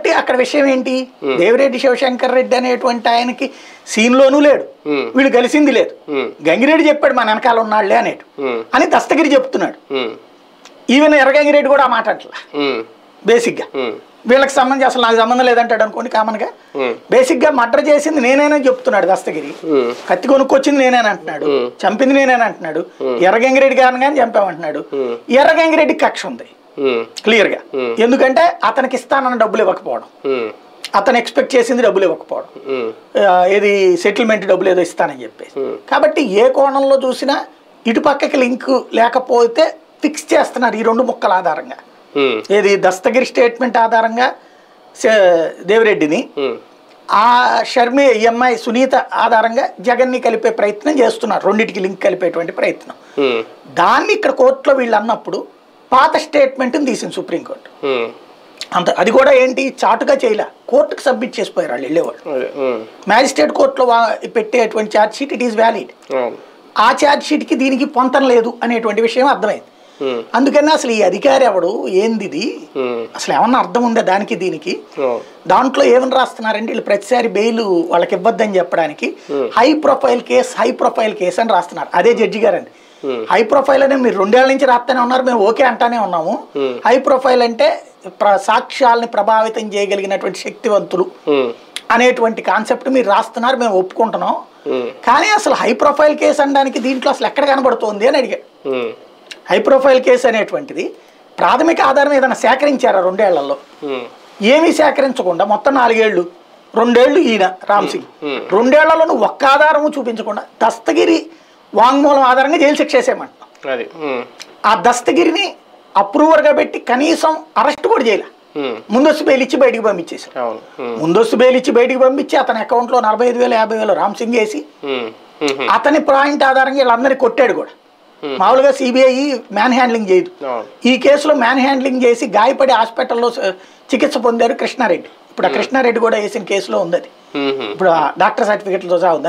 కాబట్టి అక్కడ విషయం ఏంటి దేవిరెడ్డి శివశంకర్ రెడ్డి అనేటువంటి ఆయనకి సీన్లోనూ లేడు Hmm. వీళ్ళు కలిసింది లేదు Hmm. గంగిరెడ్డి చెప్పాడు మన వెనకాల ఉన్నాళ్లే అనేటు Hmm. అని దస్తగిరి చెప్తున్నాడు ఉమ్, ఈవెన్ ఎర్రగంగిరెడ్డి కూడా ఆ మాట అంటలా ఉమ్, బేసిక్గా ఉమ్, వీళ్ళకి సంబంధించి అసలు నాకు సంబంధం లేదంటాడు అనుకోండి కామన్గా ఉమ్, బేసిక్గా మర్డర్ చేసింది నేనేనని చెప్తున్నాడు దస్తగిరి ఉమ్, కత్తి కొనుక్కొచ్చింది నేనేని అంటున్నాడు Hmm. చంపింది నేనేని అంటున్నాడు ఎర్రగంగిరెడ్డి గారిని కానీ చంపామంటున్నాడు Hmm. ఎర్రగంగిరెడ్డి కక్ష ఉంది ఉమ్, క్లియర్గా Hmm. ఎందుకంటే అతనికి ఇస్తానన్న డబ్బులు ఇవ్వకపోవడం ఉమ్, అతను ఎక్స్పెక్ట్ చేసింది డబ్బులు ఇవ్వకపోవడం ఉమ్, ఆ, ఏది సెటిల్మెంట్ డబ్బులు ఏదో ఇస్తానని చెప్పేసి Hmm. కాబట్టి ఏ కోణంలో చూసినా ఇటు పక్కకి లింక్ లేకపోతే ఫిక్స్ చేస్తున్నారు ఈ రెండు ముక్కల ఆధారంగా ఉమ్, ఏది దస్తగిరి స్టేట్మెంట్ ఆధారంగా సే- దేవిరెడ్డిని ఉమ్, ఆ షర్మి ఈఎంఐ సునీత ఆధారంగా జగన్ని కలిపే ప్రయత్నం చేస్తున్నారు రెండింటికి లింక్ కలిపేటువంటి ప్రయత్నం ఉమ్, దాన్ని ఇక్కడ కోర్టులో వీళ్ళు అన్నప్పుడు పాత స్టేట్మెంట్ని తీసింది సుప్రీంకోర్టు ఉమ్, అంత అది కూడా ఏంటి చాటుగా చేయలే కోర్టుకు సబ్మిట్ చేసిపోయారు వాళ్ళు వెళ్ళేవాళ్ళు అదే, ఉమ్, మ్యాజిస్ట్రేట్ కోర్టులో వా- పెట్టేటువంటి charge sheet it is valid అవును, ఆ ఛార్జ్ షీట్కి దీనికి పొంతం లేదు అనేటువంటి విషయం అర్థమైంది ఉమ్, అందుకని అసలు ఈ అధికారి ఎవడు ఏంది ఇది ఉమ్, అసలు ఏమన్నా అర్థం ఉందా దానికి దీనికి అవును, దాంట్లో ఏమని రాస్తున్నారంటే వీళ్ళు ప్రతిసారి బెయిల్ వాళ్ళకి ఇవ్వద్దని చెప్పడానికి high profile case high profile case అని రాస్తున్నారు అదే జడ్జి గారండి Hmm. హై ప్రొఫైల్ అని మీరు రెండేళ్ల నుంచి రాస్తూనే ఉన్నారు మేము ఓకే అంటానే ఉన్నాము Hmm. హై ప్రొఫైల్ అంటే ప్ర- సాక్ష్యాలని ప్రభావితం చేయగలిగినటువంటి శక్తివంతులు ఉమ్, అనేటువంటి కాన్సెప్ట్ మీరు రాస్తున్నారు మేము ఒప్పుకుంటున్నాం ఉమ్, కానీ అసలు హై ప్రొఫైల్ కేసు అనడానికి దీంట్లో అసలు ఎక్కడ కనబడుతోంది అని అడిగాడు ఉమ్, హై ప్రొఫైల్ కేసు అనేటువంటిది ప్రాథమిక ఆధారం ఏదైనా సేకరించారా రెండేళ్లలో ఉమ్, ఏమీ సేకరించకుండా మొత్తం నాలుగేళ్లు రెండేళ్లు ఈయన రామ్ సింగ్ Hmm. రెండేళ్లలో నువ్వు ఒక్క ఆధారము చూపించకుండా దస్తగిరి వాంగ్మూలం ఆధారంగా జైలు శిక్ష వేసేయమంటున్నావు అది ఉమ్, ఆ దస్తగిరిని అప్రూవర్గా పెట్టి కనీసం అరెస్ట్ కూడా చేయలే ఉమ్, ముందస్తు బెయిల్ ఇచ్చి బయటికి పంపించేశారు అవును ఉమ్, ముందస్తు బెయిల్ ఇచ్చి బయటికి పంపించి అతని అకౌంట్లో నలభై ఐదు వేలు యాభై వేలు రామ్ సింగ్ వేసి ఉమ్, ఉమ్, అతని పాయింట్ ఆధారంగా వీళ్ళందరినీ కొట్టాడు కూడా Hmm. మామూలుగా సిబిఐ మ్యాన్ హ్యాండ్లింగ్ చేయదు అవును ఈ కేసులో మ్యాన్ హ్యాండ్లింగ్ చేసి గాయపడి హాస్పిటల్లో స- చికిత్స పొందారు కృష్ణారెడ్డి ఇప్పుడు ఆ కృష్ణారెడ్డి కూడా వేసిన కేసులో ఉంది అది ఉమ్, ఉమ్. ఇప్పుడు ఆ డాక్టర్ సర్టిఫికెట్లతో సహా ఉంది